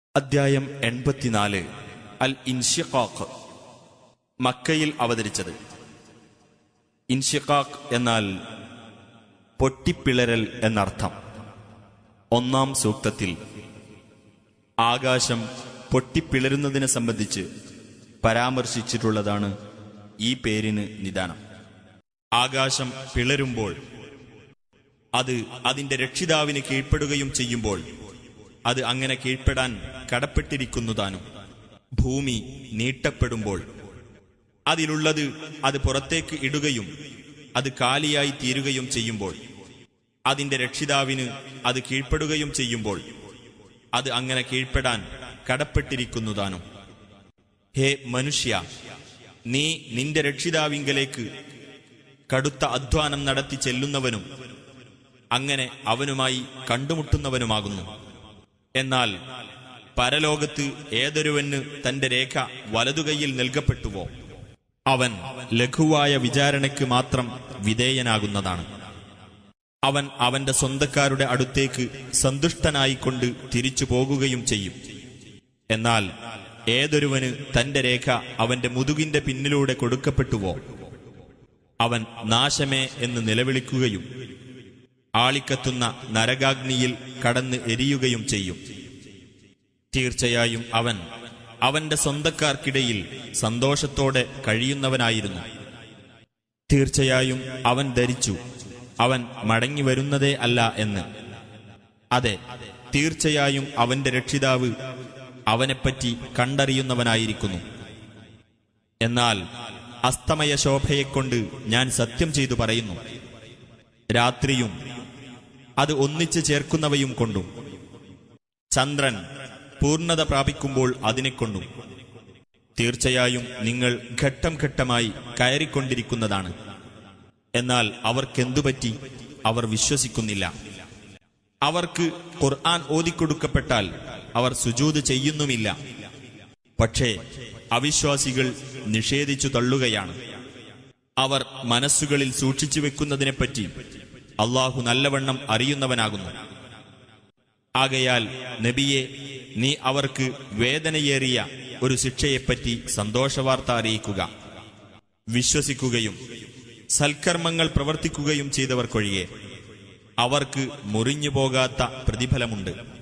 അദ്ധ്യായം എൺപത്തിനാല് അൽ ഇൻഷിഖാഖ് മക്കയിൽ അവതരിച്ചത് ഇൻഷിഖാഖ് എന്നാൽ പൊട്ടിപ്പിളരൽ എന്നർത്ഥം ഒന്നാം സൂക്തത്തിൽ ആകാശം പൊട്ടിപ്പിളരുന്നതിനെ സംബന്ധിച്ച് പരാമർശിച്ചിട്ടുള്ളതാണ് ഈ പേരിന് നിദാനം ആകാശം പിളരുമ്പോൾ അത് അതിന്റെ രക്ഷിതാവിന് കീഴ്പ്പെടുകയും ചെയ്യുമ്പോൾ അത് അങ്ങനെ കീഴ്പ്പെടാൻ കടപ്പെട്ടിരിക്കുന്നതാനും ഭൂമി നീട്ടപ്പെടുമ്പോൾ അതിലുള്ളത് അത് പുറത്തേക്ക് ഇടുകയും അത് കാലിയായി തീരുകയും ചെയ്യുമ്പോൾ അതിന്റെ രക്ഷിതാവിന് അത് കീഴ്പ്പെടുകയും ചെയ്യുമ്പോൾ അത് അങ്ങനെ കീഴ്പ്പെടാൻ കടപ്പെട്ടിരിക്കുന്നതാനും ഹേ മനുഷ്യ നീ നിന്റെ രക്ഷിതാവിങ്കലേക്ക് കടുത്ത അധ്വാനം നടത്തി ചെല്ലുന്നവനും അങ്ങനെ അവനുമായി കണ്ടുമുട്ടുന്നവനുമാകുന്നു എന്നാൽ പരലോകത്ത് ഏതൊരുവന് തന്റെ രേഖ വലതുകൈയിൽ നൽകപ്പെട്ടുവോ അവൻ ലഘുവായ വിചാരണയ്ക്ക് മാത്രം വിധേയനാകുന്നതാണ് അവൻ അവന്റെ സ്വന്തക്കാരുടെ അടുത്തേക്ക് സന്തുഷ്ടനായിക്കൊണ്ട് തിരിച്ചു പോകുകയും ചെയ്യും എന്നാൽ ഏതൊരുവന് തന്റെ രേഖ അവന്റെ മുതുകിന്റെ പിന്നിലൂടെ കൊടുക്കപ്പെട്ടുവോ അവൻ നാശമേ എന്ന് നിലവിളിക്കുകയും ആളിക്കത്തുന്ന നരകാഗ്നിയിൽ കടന്ന് എരിയുകയും ചെയ്യും തീർച്ചയായും അവൻ അവന്റെ സ്വന്തക്കാർക്കിടയിൽ സന്തോഷത്തോടെ കഴിയുന്നവനായിരുന്നു തീർച്ചയായും അവൻ ധരിച്ചു അവൻ മടങ്ങി വരുന്നതേ അല്ല എന്ന് അതെ തീർച്ചയായും അവന്റെ രക്ഷിതാവ് അവനെപ്പറ്റി കണ്ടറിയുന്നവനായിരിക്കുന്നു എന്നാൽ അസ്തമയ ശോഭയെക്കൊണ്ട് ഞാൻ സത്യം ചെയ്തു പറയുന്നു രാത്രിയും അത് ഒന്നിച്ചു ചേർക്കുന്നവയും കൊണ്ടും ചന്ദ്രൻ പൂർണ്ണത പ്രാപിക്കുമ്പോൾ അതിനെക്കൊണ്ടും തീർച്ചയായും നിങ്ങൾ ഘട്ടം ഘട്ടമായി കയറിക്കൊണ്ടിരിക്കുന്നതാണ് എന്നാൽ അവർക്കെന്തുപറ്റി അവർ വിശ്വസിക്കുന്നില്ല അവർക്ക് ഖുർആൻ ഓതിക്കൊടുക്കപ്പെട്ടാൽ അവർ സുജൂത് ചെയ്യുന്നുമില്ല പക്ഷേ അവിശ്വാസികൾ നിഷേധിച്ചു തള്ളുകയാണ് അവർ മനസ്സുകളിൽ സൂക്ഷിച്ചു വെക്കുന്നതിനെപ്പറ്റി അള്ളാഹു നല്ലവണ്ണം അറിയുന്നവനാകുന്നു ആകയാൽ നബിയെ നീ അവർക്ക് വേദനയേറിയ ഒരു ശിക്ഷയെപ്പറ്റി സന്തോഷവാർത്ത അറിയിക്കുക വിശ്വസിക്കുകയും സൽക്കർമ്മങ്ങൾ പ്രവർത്തിക്കുകയും ചെയ്തവർക്കൊഴികെ അവർക്ക് മുറിഞ്ഞു പോകാത്ത പ്രതിഫലമുണ്ട്